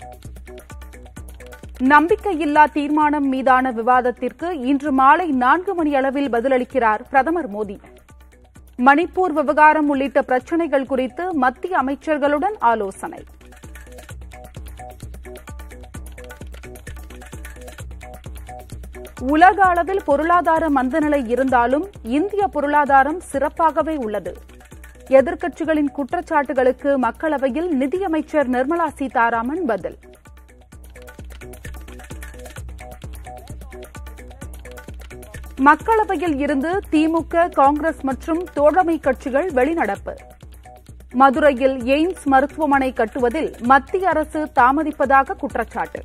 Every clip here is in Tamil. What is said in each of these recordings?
நம்பிக்கையில்லா தீர்மானம் மீதான விவாதத்திற்கு இன்று மாலை நான்கு மணி அளவில் பதிலளிக்கிறார் பிரதமர் மோடி மணிப்பூர் விவகாரம் உள்ளிட்ட பிரச்சினைகள் குறித்து மத்திய அமைச்சர்களுடன் ஆலோசனை உலக அளவில் பொருளாதார மந்தநிலை இருந்தாலும் இந்திய பொருளாதாரம் சிறப்பாகவே உள்ளது எதிர்க்கட்சிகளின் குற்றச்சாட்டுகளுக்கு மக்களவையில் நிதியமைச்சர் நிர்மலா சீதாராமன் பதில் மக்களவையில் இருந்து திமுக காங்கிரஸ் மற்றும் தோழமை கட்சிகள் வெளிநடப்பு மதுரையில் எய்ம்ஸ் மருத்துவமனை கட்டுவதில் மத்திய அரசு தாமதிப்பதாக குற்றச்சாட்டு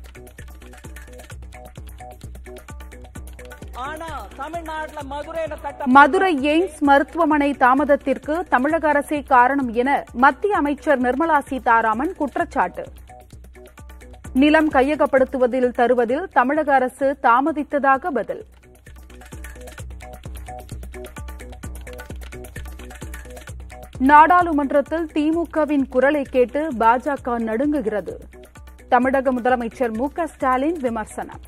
ஆனா தமிழ்நாட்டுல மதுரையில கட்ட மதுரை எய்ம்ஸ் மருத்துவமனை தாமதத்திற்கு தமிழக அரசே காரணம் என மத்திய அமைச்சர் நிர்மலா சீதாராமன் குற்றச்சாட்டு நிலம் கையகப்படுத்துவதில் தருவதில் தமிழக அரசு தாமதித்ததாக பதில் நாடாளுமன்றத்தில் திமுகவின் குரலை கேட்டு பாஜக நடுங்குகிறது தமிழக முதலமைச்சர் மு க ஸ்டாலின் விமர்சனம்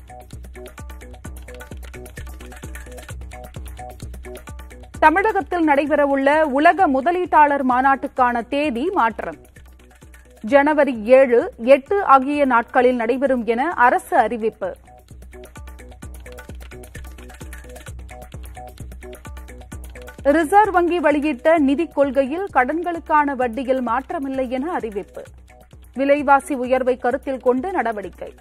தமிழகத்தில் நடைபெறவுள்ள உலக முதலீட்டாளர் மாநாட்டுக்கான தேதி மாற்றம் ஜனவரி ஏழு எட்டு ஆகிய நாட்களில் நடைபெறும் என அரசு அறிவிப்பு ரிசர்வ் வங்கி வெளியிட்ட நிதிக் கொள்கையில் கடன்களுக்கான வட்டியில் மாற்றமில்லை என அறிவிப்பு விலைவாசி உயர்வை கருத்தில் கொண்டு நடவடிக்கை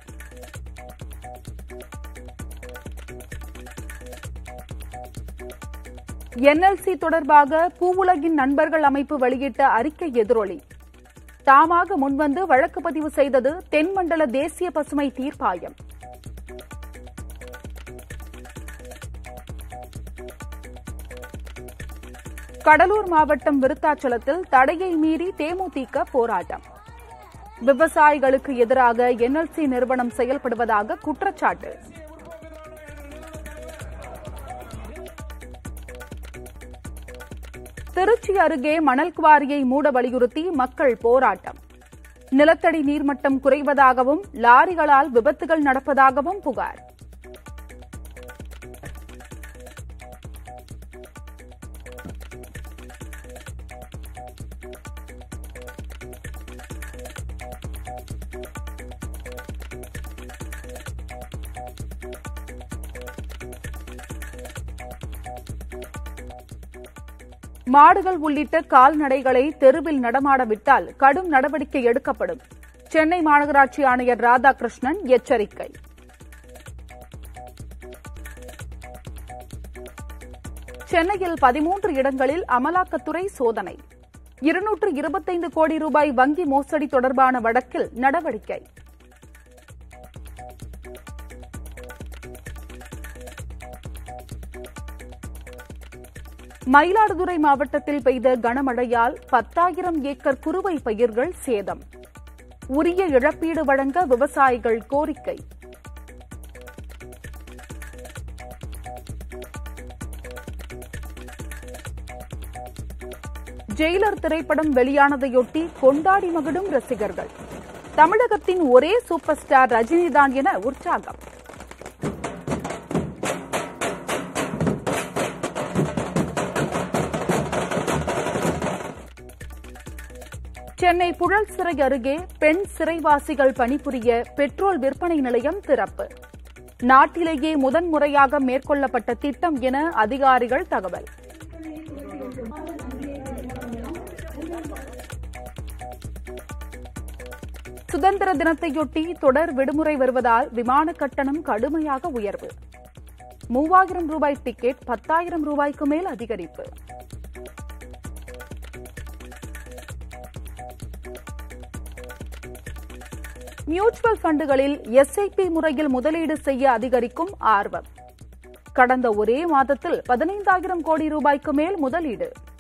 என்எல்சி தொடர்பாக பூவுலகின் நண்பர்கள் அமைப்பு வெளியிட்ட அறிக்கை எதிரொலி தாமாக முன்வந்து வழக்கு பதிவு செய்தது தென்மண்டல தேசிய பசுமை தீர்ப்பாயம் கடலூர் மாவட்டம் விருத்தாச்சலத்தில் தடையை மீறி தேமுதிக போராட்டம் விவசாயிகளுக்கு எதிராக என்எல்சி நிறுவனம் செயல்படுவதாக குற்றச்சாட்டு திருச்சி அருகே மணல் குவாரியை மூட வலியுறுத்தி மக்கள் போராட்டம் நிலத்தடி நீர்மட்டம் குறைவதாகவும் லாரிகளால் விபத்துகள் நடப்பதாகவும் புகார் மாடுகள் உள்ளிட்ட கால்நடைகளை தெருவில் நடமாட விட்டால் கடும் நடவடிக்கை எடுக்கப்படும் சென்னை மாநகராட்சி ஆணையர் ராதாகிருஷ்ணன் எச்சரிக்கை சென்னையில் பதிமூன்று இடங்களில் அமலாக்கத்துறை சோதனை இருநூற்று இருபத்தைந்து கோடி ரூபாய் வங்கி மோசடி தொடர்பான வழக்கில் நடவடிக்கை மயிலாடுதுறை மாவட்டத்தில் பெய்த கனமழையால் பத்தாயிரம் ஏக்கர் குறுவை பயிர்கள் சேதம் உரிய இழப்பீடு வழங்க விவசாயிகள் கோரிக்கை ஜெயிலர் திரைப்படம் வெளியானதையொட்டி கொண்டாடி மகிழும் ரசிகர்கள் தமிழகத்தின் ஒரே சூப்பர் ஸ்டார் ரஜினிதான் என உற்சாகம் சென்னை புழல் சிறை அருகே பெண் சிறைவாசிகள் பணிபுரிய பெட்ரோல் விற்பனை நிலையம் திறப்பு நாட்டிலேயே முதன்முறையாக மேற்கொள்ளப்பட்ட திட்டம் என அதிகாரிகள் தகவல் சுதந்திர தினத்தையொட்டி தொடர் விடுமுறை வருவதால் விமான கட்டணம் கடுமையாக உயர்வு மூவாயிரம் ரூபாய் டிக்கெட் பத்தாயிரம் ரூபாய்க்கு மேல் அதிகரிப்பு மியூச்சுவல் ஃபண்டுகளில் எஸ்ஐபி முறையில் முதலீடு செய்ய அதிகரிக்கும் ஆர்வம் கடந்த ஒரே மாதத்தில் பதினைந்தாயிரம் கோடி ரூபாய்க்கு மேல் முதலீடு